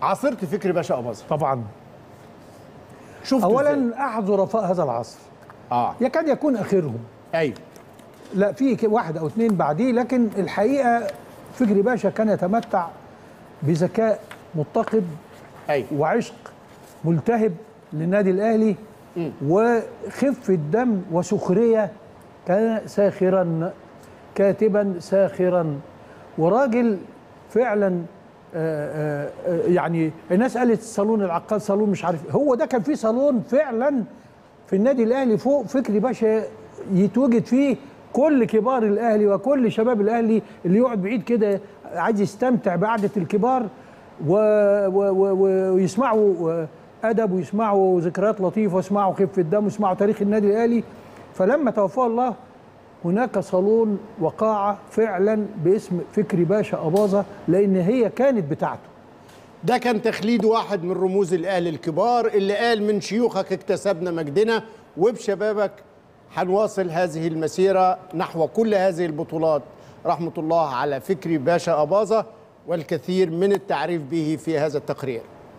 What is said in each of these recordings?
عاصرت فكري باشا اباظه طبعا شفت إزاي؟ اولا احد ظرفاء هذا العصر اه يكاد يكون اخرهم ايوه لا في ك- واحد او اثنين بعديه لكن الحقيقه فكري باشا كان يتمتع بذكاء متقد ايوه وعشق ملتهب للنادي الاهلي وخفه دم وسخريه كان ساخرا كاتبا ساخرا وراجل فعلا آه، آه، آه، يعني الناس قالت صالون العقاد صالون مش عارف هو ده كان في صالون فعلا في النادي الاهلي فوق فكري باشا يتوجد فيه كل كبار الاهلي وكل شباب الاهلي اللي يقعد بعيد كده عايز يستمتع بقعده الكبار و و و ويسمعوا ادب ويسمعوا ذكريات لطيفه ويسمعوا خفه دم ويسمعوا تاريخ النادي الاهلي فلما توفاه الله هناك صالون وقاعه فعلا باسم فكري باشا اباظه لان هي كانت بتاعته ده كان تخليد واحد من رموز الاهلي الكبار اللي قال من شيوخك اكتسبنا مجدنا وبشبابك هنواصل هذه المسيره نحو كل هذه البطولات رحمه الله على فكري باشا اباظه والكثير من التعريف به في هذا التقرير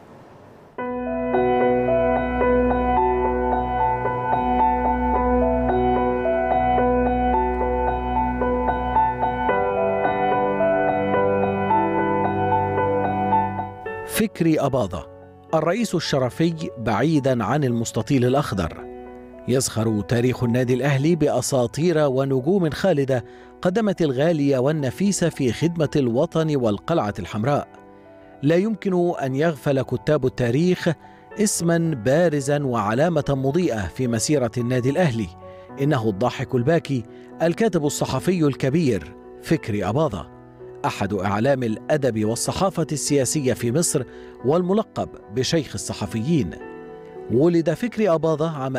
فكري أباظة الرئيس الشرفي بعيدا عن المستطيل الأخضر يزخر تاريخ النادي الأهلي بأساطير ونجوم خالدة قدمت الغالي والنفيس في خدمة الوطن والقلعة الحمراء لا يمكن أن يغفل كتاب التاريخ اسما بارزا وعلامة مضيئة في مسيرة النادي الأهلي إنه الضاحك الباكي الكاتب الصحفي الكبير فكري أباظة احد اعلام الادب والصحافه السياسيه في مصر والملقب بشيخ الصحفيين ولد فكري أباظة عام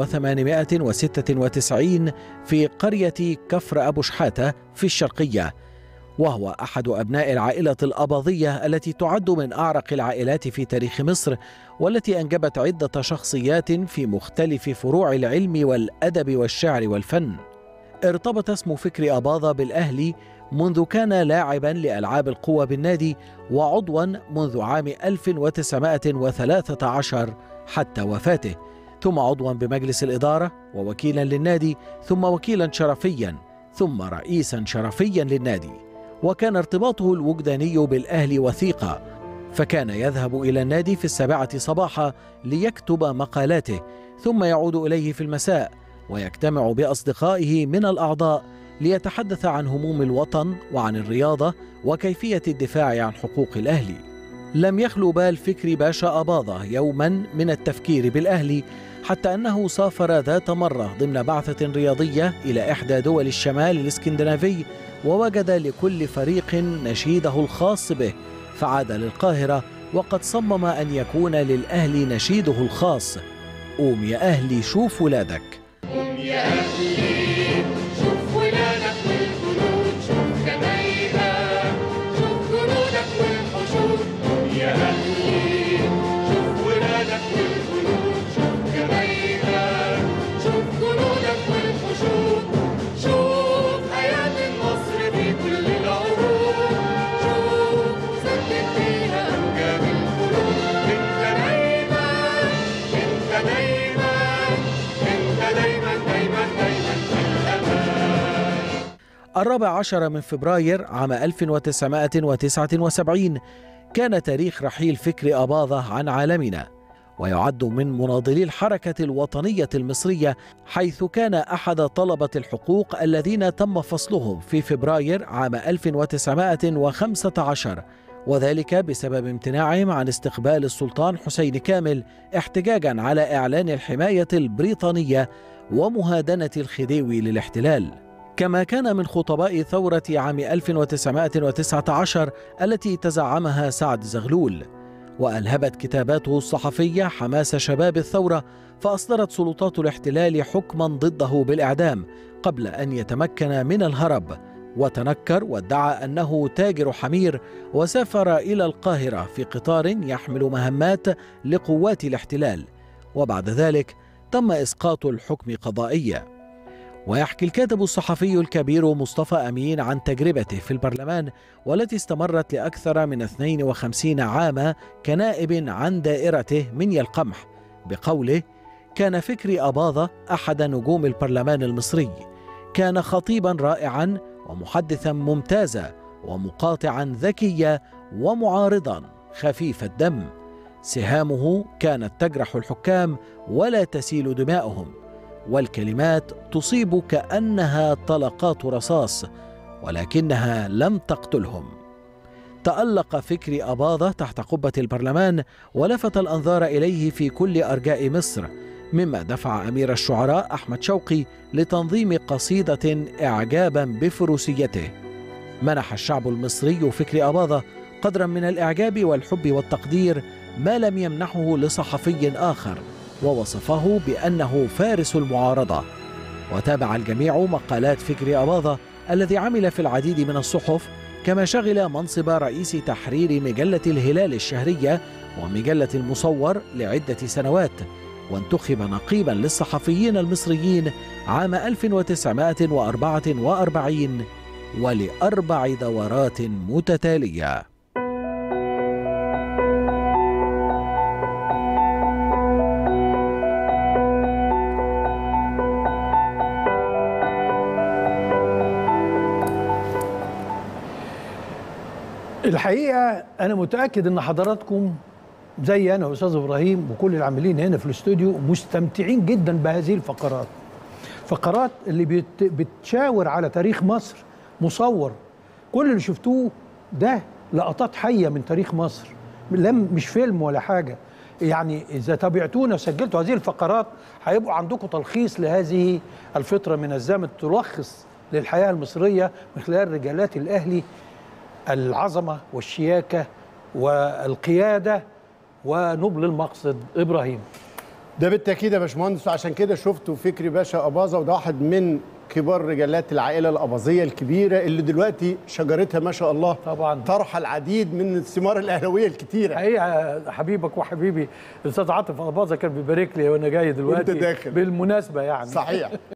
1896 في قرية كفر أبو شحاتة في الشرقية وهو أحد أبناء العائلة الأباظية التي تعد من أعرق العائلات في تاريخ مصر والتي أنجبت عدة شخصيات في مختلف فروع العلم والأدب والشعر والفن ارتبط اسم فكري أباظة بالأهلي منذ كان لاعبا لألعاب القوى بالنادي وعضوا منذ عام 1913 حتى وفاته ثم عضوا بمجلس الإدارة ووكيلا للنادي ثم وكيلا شرفيا ثم رئيسا شرفيا للنادي وكان ارتباطه الوجداني بالأهلي وثيقا فكان يذهب إلى النادي في السابعة صباحا ليكتب مقالاته ثم يعود إليه في المساء ويجتمع بأصدقائه من الأعضاء ليتحدث عن هموم الوطن وعن الرياضة وكيفية الدفاع عن حقوق الأهلي لم يخلو بال فكري باشا أباظة يوما من التفكير بالأهلي حتى أنه سافر ذات مرة ضمن بعثة رياضية إلى إحدى دول الشمال الإسكندنافي ووجد لكل فريق نشيده الخاص به فعاد للقاهرة وقد صمم أن يكون للأهلي نشيده الخاص قوم يا أهلي شوف ولادك قوم يا أهلي شوف ولادك والجنود شوف جمايلك شوف جنودك والحشود قوم يا أهلي شوف ولادك والجنود شوف جمايلك شوف جنودك والحشود شوف حياة النصر في كل العهود شوف سدد فيها أمجاد القلوب انت دايما انت دايما انت دايما دايما دايما في الأمان الرابع عشر من فبراير عام 1979 كان تاريخ رحيل فكري أباظة عن عالمنا ويعد من مناضلي الحركة الوطنية المصرية حيث كان أحد طلبة الحقوق الذين تم فصلهم في فبراير عام 1915 وذلك بسبب امتناعهم عن استقبال السلطان حسين كامل احتجاجا على إعلان الحماية البريطانية ومهادنة الخديوي للاحتلال كما كان من خطباء ثورة عام 1919 التي تزعمها سعد زغلول وألهبت كتاباته الصحفية حماس شباب الثورة فأصدرت سلطات الاحتلال حكما ضده بالإعدام قبل أن يتمكن من الهرب وتنكر وادعى أنه تاجر حمير وسافر إلى القاهرة في قطار يحمل مهمات لقوات الاحتلال وبعد ذلك تم إسقاط الحكم قضائيا ويحكي الكاتب الصحفي الكبير مصطفى أمين عن تجربته في البرلمان والتي استمرت لأكثر من 52 عاما كنائب عن دائرته من القمح بقوله كان فكري أباظة أحد نجوم البرلمان المصري كان خطيبا رائعا ومحدثا ممتازا ومقاطعا ذكيا ومعارضا خفيف الدم سهامه كانت تجرح الحكام ولا تسيل دماؤهم والكلمات تصيب كانها طلقات رصاص ولكنها لم تقتلهم تالق فكري اباظه تحت قبه البرلمان ولفت الانظار اليه في كل ارجاء مصر مما دفع امير الشعراء احمد شوقي لتنظيم قصيده اعجابا بفروسيته منح الشعب المصري فكري اباظه قدرا من الاعجاب والحب والتقدير ما لم يمنحه لصحفي اخر ووصفه بانه فارس المعارضه وتابع الجميع مقالات فكري اباظه الذي عمل في العديد من الصحف كما شغل منصب رئيس تحرير مجله الهلال الشهريه ومجله المصور لعده سنوات وانتخب نقيبا للصحفيين المصريين عام 1944 ولأربع دورات متتالية الحقيقه انا متاكد ان حضراتكم زي انا واستاذ ابراهيم وكل العاملين هنا في الاستوديو مستمتعين جدا بهذه الفقرات فقرات اللي بت بتشاور على تاريخ مصر مصور كل اللي شفتوه ده لقطات حيه من تاريخ مصر لم مش فيلم ولا حاجه يعني اذا تابعتونا وسجلتوا هذه الفقرات هيبقوا عندكم تلخيص لهذه الفتره من الزمن تلخص للحياه المصريه من خلال رجالات الاهلي العظمه والشياكه والقياده ونبل المقصد ابراهيم ده بالتاكيد يا باشمهندس عشان كده شفتوا فكري باشا اباظه وده واحد من كبار رجالات العائله الاباظيه الكبيره اللي دلوقتي شجرتها ما شاء الله طبعاً. طرح العديد من الثمار الاهلاويه الكتيره حقيقه حبيبك وحبيبي الاستاذ عاطف اباظه كان بيبارك لي وانا جاي دلوقتي داخل. بالمناسبه يعني صحيح